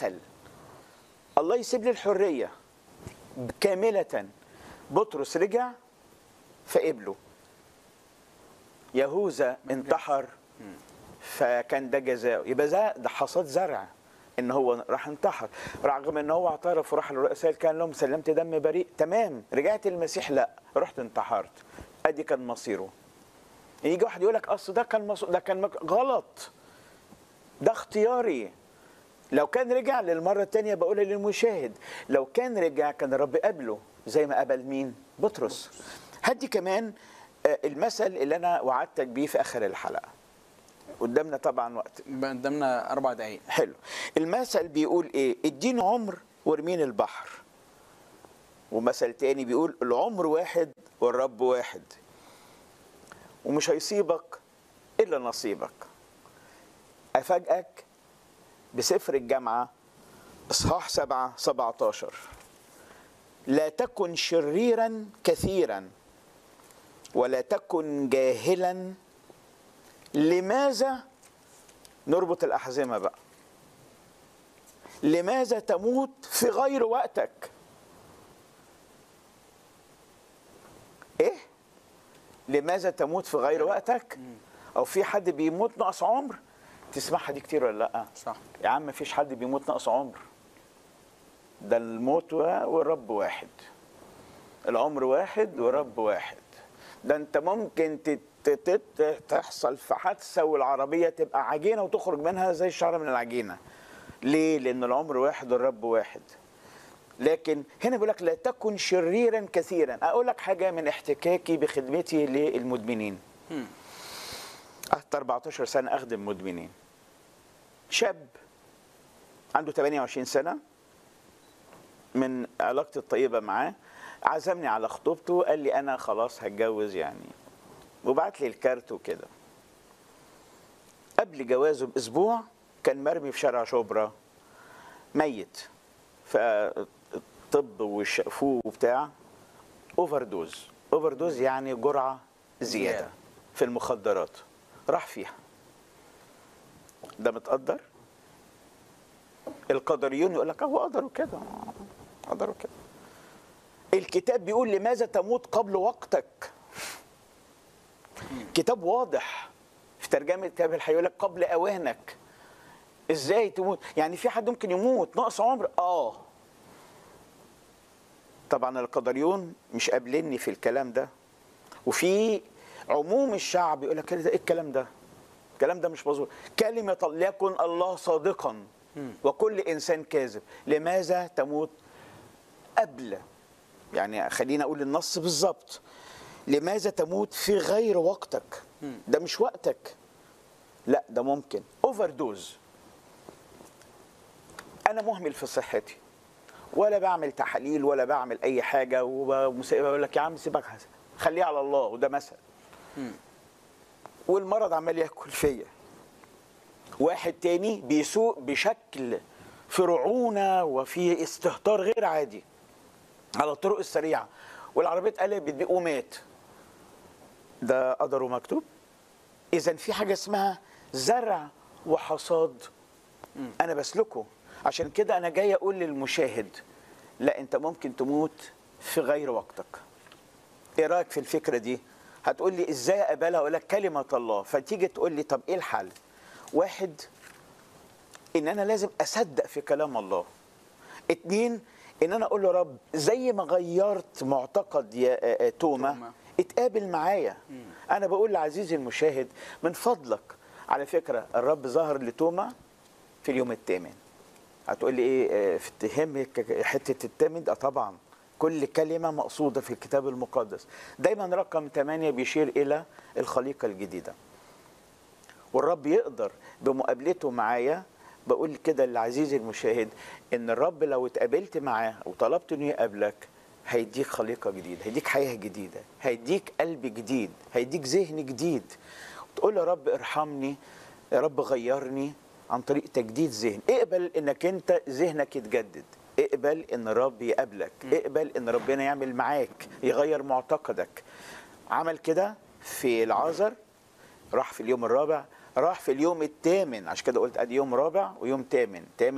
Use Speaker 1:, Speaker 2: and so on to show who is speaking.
Speaker 1: دخل الله يسيب لي الحريه كامله بطرس رجع فقبله يهوذا انتحر فكان ده جزاؤه يبقى ده ده حصاد زرع ان هو راح انتحر رغم ان هو اعترف وراح للرؤساء كان لهم سلمت دم بريء تمام رجعت المسيح لا رحت انتحرت ادي كان مصيره يجي واحد يقول لك اصل ده كان مص... ده كان مك... غلط ده اختياري لو كان رجع للمره الثانيه بقولها للمشاهد لو كان رجع كان الرب قبله زي ما قبل مين بطرس هدي كمان آه، المثل اللي انا وعدتك بيه في اخر الحلقه قدامنا طبعا وقت
Speaker 2: بقى قدامنا اربع دقايق
Speaker 1: حلو المثل بيقول ايه اديني عمر وارميني البحر ومثل تاني بيقول العمر واحد والرب واحد ومش هيصيبك الا نصيبك افاجئك بسفر الجامعه اصحاح سبعة 17 لا تكن شريرا كثيرا ولا تكن جاهلا لماذا نربط الأحزمة بقى لماذا تموت في غير وقتك ايه لماذا تموت في غير وقتك او في حد بيموت ناقص عمر تسمعها دي كتير ولا لا
Speaker 2: صح
Speaker 1: يا عم مفيش حد بيموت ناقص عمر ده الموت و- والرب واحد العمر واحد والرب واحد ده انت ممكن تت- تت- تحصل في حادثه والعربيه تبقى عجينه وتخرج منها زي الشعره من العجينه ليه لان العمر واحد والرب واحد لكن هنا بيقول لك لا تكن شريرا كثيرا اقول لك حاجه من احتكاكي بخدمتي للمدمنين
Speaker 2: مم.
Speaker 1: قعدت 14 سنه اخدم مدمنين شاب عنده 28 سنه من علاقتي الطيبه معاه عزمني على خطوبته قال لي انا خلاص هتجوز يعني وبعت لي الكارت وكده قبل جوازه باسبوع كان مرمي في شارع شبرا ميت فالطب وشافوه وبتاع اوفر دوز اوفر دوز يعني جرعه زياده
Speaker 2: زيادة.
Speaker 1: في المخدرات راح فيها ده متقدر القدريون يقول لك هو قدروا كده قدروا كده الكتاب بيقول لماذا تموت قبل وقتك كتاب واضح في ترجمه كتاب الحي يقول لك قبل اوانك ازاي تموت يعني في حد ممكن يموت ناقص عمر اه طبعا القدريون مش قابليني في الكلام ده وفي عموم الشعب يقول لك ده ايه الكلام ده الكلام ده مش مظبوط كلمة ليكن الله صادقا وكل إنسان كاذب لماذا تموت قبل يعني خلينا أقول النص بالظبط لماذا تموت في غير وقتك ده مش وقتك لا ده ممكن اوفر دوز انا مهمل في صحتي ولا بعمل تحاليل ولا بعمل اي حاجه وبقول لك يا عم سيبك خليه على الله وده مثل والمرض عمال ياكل فيا واحد تاني بيسوق بشكل في رعونه وفي استهتار غير عادي على الطرق السريعه والعربيه اتقلبت بيه ومات ده قدره مكتوب اذا في حاجه اسمها زرع وحصاد انا بسلكه عشان كده انا جاي اقول للمشاهد لا انت ممكن تموت في غير وقتك ايه رايك في الفكره دي هتقول لي ازاي اقبلها اقول لك كلمه الله فتيجي تقول لي طب ايه الحل واحد ان انا لازم اصدق في كلام الله اتنين ان انا اقول له رب زي ما غيرت معتقد يا آه، آه، توما
Speaker 2: توما.
Speaker 1: اتقابل معايا انا بقول لعزيزي المشاهد من فضلك على فكره الرب ظهر لتوما في اليوم الثامن هتقول لي ايه آه، في تهمك حته الثامن ده طبعا كل كلمه مقصوده في الكتاب المقدس دايما رقم 8 بيشير الى الخليقه الجديده والرب يقدر بمقابلته معايا بقول كده لعزيزي المشاهد ان الرب لو اتقابلت معاه وطلبت انه يقابلك هيديك خليقه جديده هيديك حياه جديده هيديك قلب جديد هيديك ذهن جديد تقول يا رب ارحمني يا رب غيرني عن طريق تجديد ذهن اقبل انك انت ذهنك يتجدد اقبل ان الرب يقابلك اقبل ان ربنا يعمل معاك يغير معتقدك عمل كده في العازر راح في اليوم الرابع راح في اليوم الثامن عشان كده قلت ادي يوم رابع ويوم ثامن ثامن